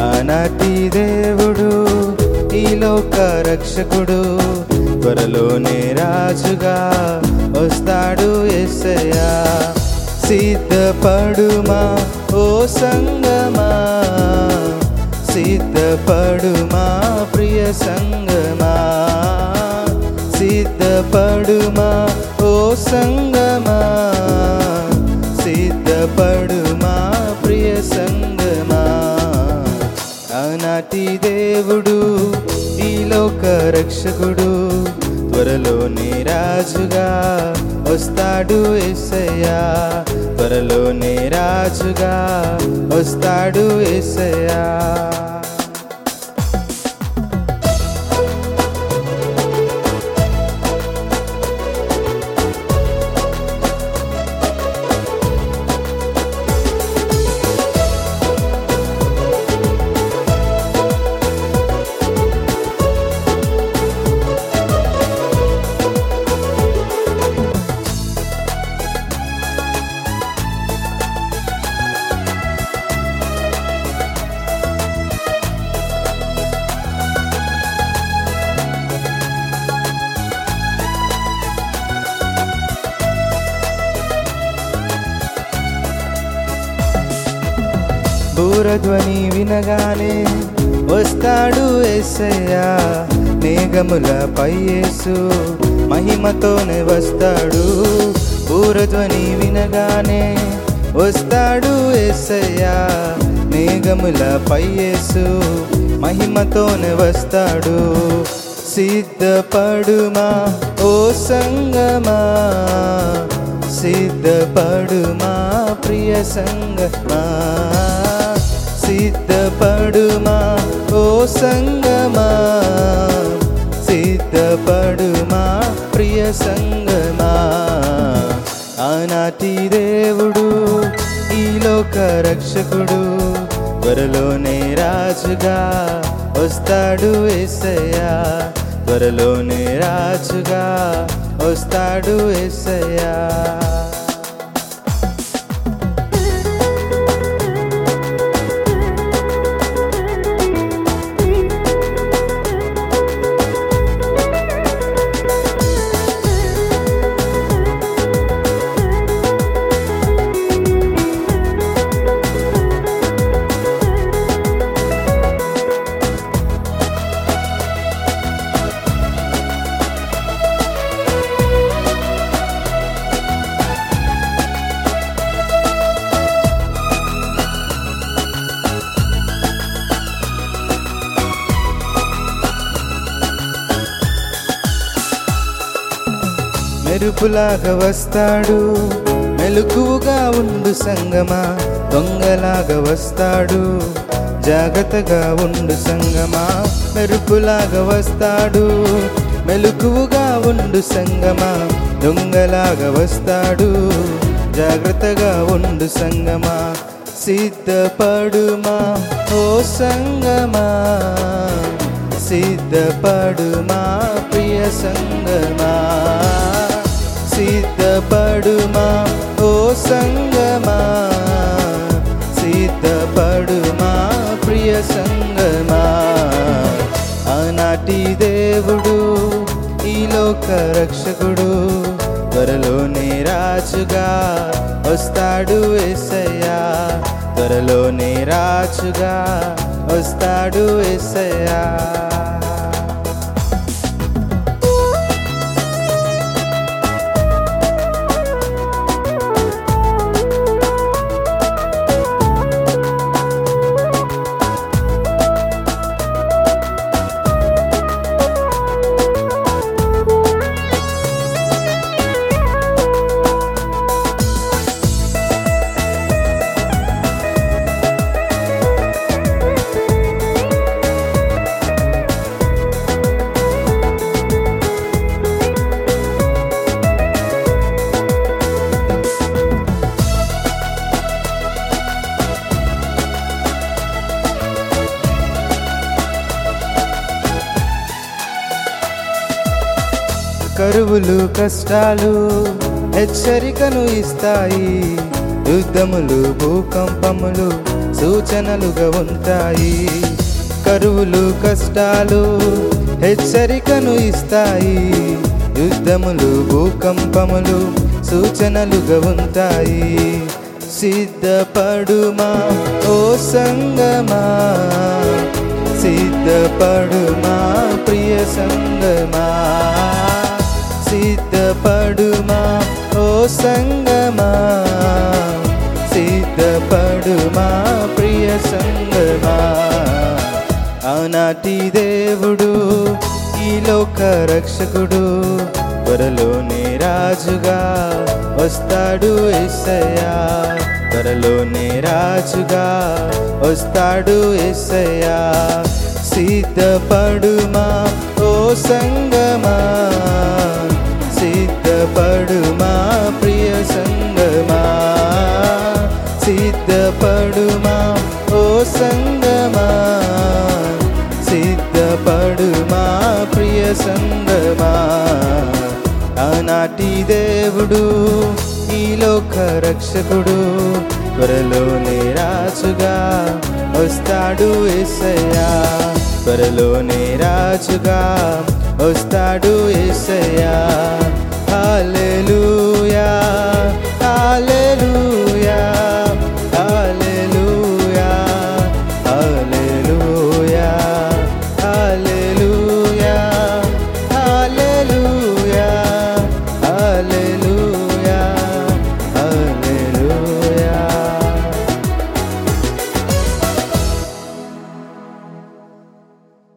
ఆనాటి దేవుడు ఈ లోక రక్షకుడు త్వరలోనే రాజుగా వస్తాడు ఎస్సయ్యా సిద్ధపడుమా ఓ సంగమా సిద్ధపడుమా ప్రియ సంగమా సిద్ధపడుమా ఓ సంగమా సిద్ధపడుమా ప్రియ సంగమా ఆనాటి దేవుడు ఈ లోక రక్షకుడు త్వరలోనే రాజుగా వస్తాడు ఎస్సయ్యా త్వరలోనే రాజుగా వస్తాడు ఎస్సయ్యా బూరధ్వని వినగానే వస్తాడు ఎస్సయ్యా మేఘముల యేసు మహిమతోనే వస్తాడు బూరధ్వని వినగానే వస్తాడు ఎస్సయ్యా మేఘముల యేసు మహిమతోనే వస్తాడు సిద్ధపడుమా ఓ సంగమా సిద్ధపడుమా ప్రియ సంగమా సిద్ధపడుమా ఓ సంగమా సిద్ధపడుమా ప్రియ సంగమా ఆనాటి దేవుడు ఈ లోక రక్షకుడు త్వరలోనే రాజుగా వస్తాడు ఎస్సయ్యా త్వరలోనే రాజుగా వస్తాడు ఎస్సయ్యా మెరుపులాగా వస్తాడు మెలకువగా ఉండు సంగమా దొంగలాగా వస్తాడు జాగ్రత్తగా ఉండు సంగమా మెరుపులాగా వస్తాడు మెలకువగా ఉండు సంగమా దొంగలాగా వస్తాడు జాగ్రత్తగా ఉండు సంగమా సిద్ధపడుమా ఓ సంగమా సిద్ధపడుమా ప్రియ సంగమా సిద్ధపడుమా ఓ సంగమా సిద్ధపడుమా ప్రియ సంగమా ఆనాటి దేవుడు ఈ లోక రక్షకుడు త్వరలోనే రాజుగా వస్తాడు ఎస్సయ్యా త్వరలోనే రాజుగా వస్తాడు ఎస్సయ్యా కరువులు కష్టాలు హెచ్చరికను ఇస్తాయి యుద్ధములు భూకంపములు సూచనలుగా ఉంటాయి కరువులు కష్టాలు హెచ్చరికను ఇస్తాయి యుద్ధములు భూకంపములు సూచనలుగా ఉంటాయి సిద్ధపడుమా ఓ సంగమా సిద్ధపడుమా ప్రియ సంగమా సిద్ధపడుమా ఓ సంగమా సిద్ధపడుమా ప్రియ సంగమా ఆనాటి దేవుడు ఈ లోక రక్షకుడు త్వరలోనే రాజుగా వస్తాడు ఎస్సయ్యా త్వరలోనే రాజుగా వస్తాడు ఎస్సయ్యా సిద్ధపడుమా ఓ సంగమా సిద్ధపడుమా ప్రియ సంగమా సిద్ధపడుమా ఓ సంగమా సిద్ధపడుమా ప్రియ సంగమా ఆనాటి దేవుడు ఈ లోక రక్షకుడు త్వరలోనే రాజుగా వస్తాడు ఎస్సయ్యా త్వరలోనే రాజుగా వస్తాడు ఎస్సయ్యా హాలే